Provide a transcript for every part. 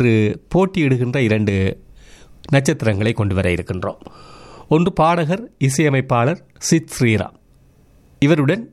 இன்று போட்டியிடுகின்ற இரண்டு நட்சத்திரங்களை கொண்டு வர இருக்கின்றோம் ஒன்று பாடகர் இசையமைப்பாளர் சித் ஸ்ரீராம் இவருடன்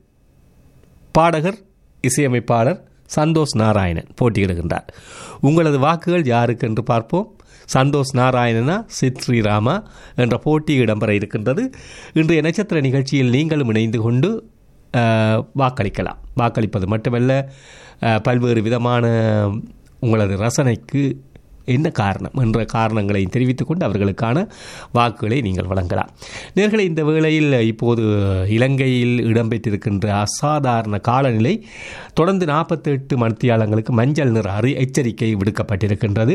பாடகர் இசையமைப்பாளர் சந்தோஷ் நாராயணன் போட்டியிடுகின்றார் உங்களது வாக்குகள் யாருக்கு என்று பார்ப்போம் சந்தோஷ் நாராயணனா சித் ஸ்ரீராமா என்ற போட்டி இடம்பெற இருக்கின்றது இன்றைய நட்சத்திர நிகழ்ச்சியில் நீங்களும் இணைந்து கொண்டு அஹ், வாக்களிக்கலாம் வாக்களிப்பது மட்டுமல்ல அஹ், பல்வேறு விதமான உங்களது ரசனைக்கு என்ன காரணம் என்ற காரணங்களை தெரிவித்துக் கொண்டு அவர்களுக்கான வாக்குகளை நீங்கள் வழங்கலாம் நேர்களை இந்த வேளையில் இப்போது இலங்கையில் இடம்பெற்றிருக்கின்ற அசாதாரண காலநிலை தொடர்ந்து நாற்பத்தெட்டு மணித்தியாலங்களுக்கு மஞ்சள் நிற அறி எச்சரிக்கை விடுக்கப்பட்டிருக்கின்றது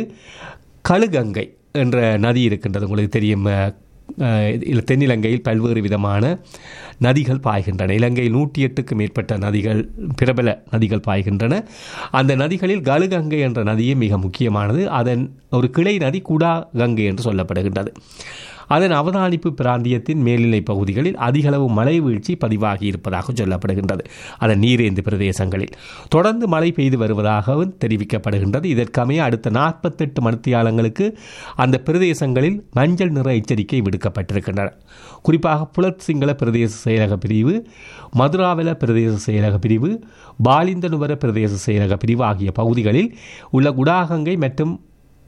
கழுகங்கை என்ற நதி இருக்கின்றது உங்களுக்கு தெரியும் அஹ், அஹ், இதில் தென்னிலங்கையில் பல்வேறு விதமான நதிகள் பாய்கின்றன இலங்கையில் நூற்றி எட்டுக்கு மேற்பட்ட நதிகள் பிரபல நதிகள் பாய்கின்றன அந்த நதிகளில் கழுகங்கை என்ற நதியே மிக முக்கியமானது அதன் ஒரு கிளை நதி குடா கங்கை என்று சொல்லப்படுகின்றது அதன் அவதானிப்பு பிராந்தியத்தின் மேல்நிலை பகுதிகளில் அதிகளவு மழை வீழ்ச்சி பதிவாகி இருப்பதாக சொல்லப்படுகின்றது அதன் நீரேந்து பிரதேசங்களில் தொடர்ந்து மழை பெய்து வருவதாகவும் தெரிவிக்கப்படுகின்றது இதற்கமைய அடுத்த நாற்பத்தெட்டு மணித்தியாலங்களுக்கு அந்த பிரதேசங்களில் மஞ்சள் நிற எச்சரிக்கை விடுக்கப்பட்டிருக்கின்றன குறிப்பாக புலத் சிங்கள பிரதேச செயலக பிரிவு மதுராவல பிரதேச செயலக பிரிவு பாலிந்தனுவர பிரதேச செயலக பிரிவு ஆகிய பகுதிகளில் உள்ள குடாகங்கை மற்றும்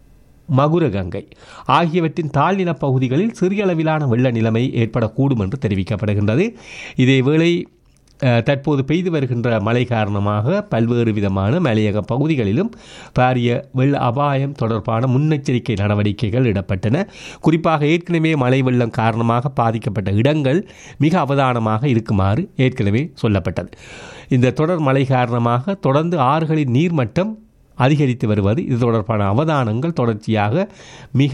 மகுரகங்கை ஆகியவற்றின் தாழ்நில பகுதிகளில் சிறிய அளவிலான வெள்ள நிலைமை ஏற்படக்கூடும் என்று தெரிவிக்கப்படுகின்றது இதேவேளை அஹ், தற்போது பெய்து வருகின்ற மழை காரணமாக பல்வேறு விதமான மலையக பகுதிகளிலும் பாரிய வெள்ள அபாயம் தொடர்பான முன்னெச்சரிக்கை நடவடிக்கைகள் இடப்பட்டன குறிப்பாக ஏற்கனவே மழை வெள்ளம் காரணமாக பாதிக்கப்பட்ட இடங்கள் மிக அவதானமாக இருக்குமாறு ஏற்கனவே சொல்லப்பட்டது இந்த தொடர் மழை காரணமாக தொடர்ந்து ஆறுகளின் நீர்மட்டம் அதிகரித்து வருவது இது தொடர்பான அவதானங்கள் தொடர்ச்சியாக மிக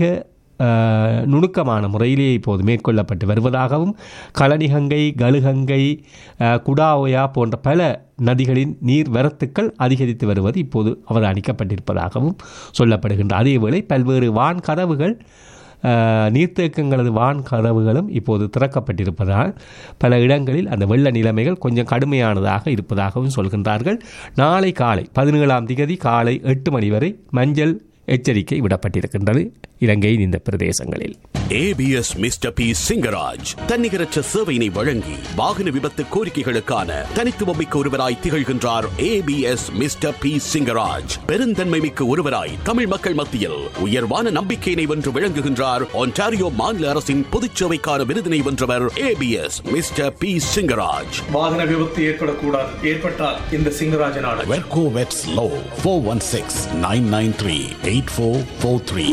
அஹ், நுணுக்கமான முறையிலே இப்போது மேற்கொள்ளப்பட்டு வருவதாகவும் களனிகங்கை கழுகங்கை அஹ், குடாஒயா போன்ற பல நதிகளின் நீர் வரத்துக்கள் அதிகரித்து வருவது இப்போது அவதானிக்கப்பட்டிருப்பதாகவும் சொல்லப்படுகின்ற அதேவேளை பல்வேறு வான் கதவுகள் அஹ், நீர்த்தேக்கங்களது வான் கதவுகளும் இப்போது திறக்கப்பட்டிருப்பதால் பல இடங்களில் அந்த வெள்ள நிலைமைகள் கொஞ்சம் கடுமையானதாக இருப்பதாகவும் சொல்கின்றார்கள் நாளை காலை பதினேழாம் திகதி காலை எட்டு மணி வரை மஞ்சள் எச்சரிக்கை விடப்பட்டிருக்கின்றது இலங்கையின் இந்த பிரதேசங்களில் ஏபிஎஸ் மிஸ்டர் பி சிங்கராஜ் தன்னிகரற்ற சேவையினை வழங்கி வாகன விபத்து கோரிக்கைகளுக்கான தனித்துவமிக்க ஒருவராய் திகழ்கின்றார் ஏபிஎஸ் மிஸ்டர் பி சிங்கராஜ் பெருந்தன்மை மிக்க ஒருவராய் தமிழ் மக்கள் மத்தியில் உயர்வான நம்பிக்கையினை வென்று விளங்குகின்றார் ஒன்டாரியோ மாநில அரசின் பொதுச்சேவைக்கான விருதினை வென்றவர் ஏபிஎஸ் மிஸ்டர் பி சிங்கராஜ் வாகன விபத்து ஏற்படக்கூடாது ஏற்பட்டால் இந்த சிங்கராஜனான வெர்கோ வெட்ஸ் லோ four one six nine nine three eight four four three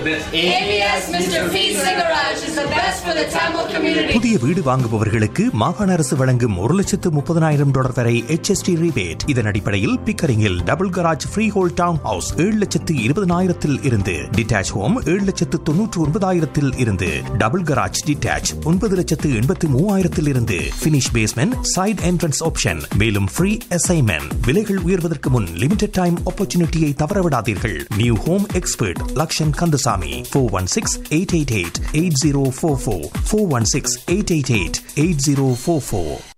ABS Mr. P. Garage is the best for the Tamil community. புதிய வீடு வாங்குபவர்களுக்கு மாகாண அரசு வழங்கும் ஒரு லட்சத்து முப்பதனாயிரம் டாலர் வரை HST rebate இதன் அடிப்படையில் பிக்கரிங்கில் double garage freehold townhouse ஏழு லட்சத்து இருபதனாயிரத்தில் இருந்து டிட்டாச் ஹோம் ஏழு லட்சத்து தொன்னூற்று ஒன்பதாயிரத்தில் இருந்து டபுள் கராஜ் டிட்டாச் ஒன்பது லட்சத்து எண்பத்து மூவாயிரத்தில் இருந்து finish basement side entrance option மேலும் ஃப்ரீ அசைன்மெண்ட் விலைகள் உயர்வதற்கு முன் லிமிடெட் டைம் ஆப்பர்ச்சுனிட்டியை தவறவிடாதீர்கள் new home expert Lakshan Kandasamy four one six eight eight eight eight zero four four four one six eight eight eight eight zero four four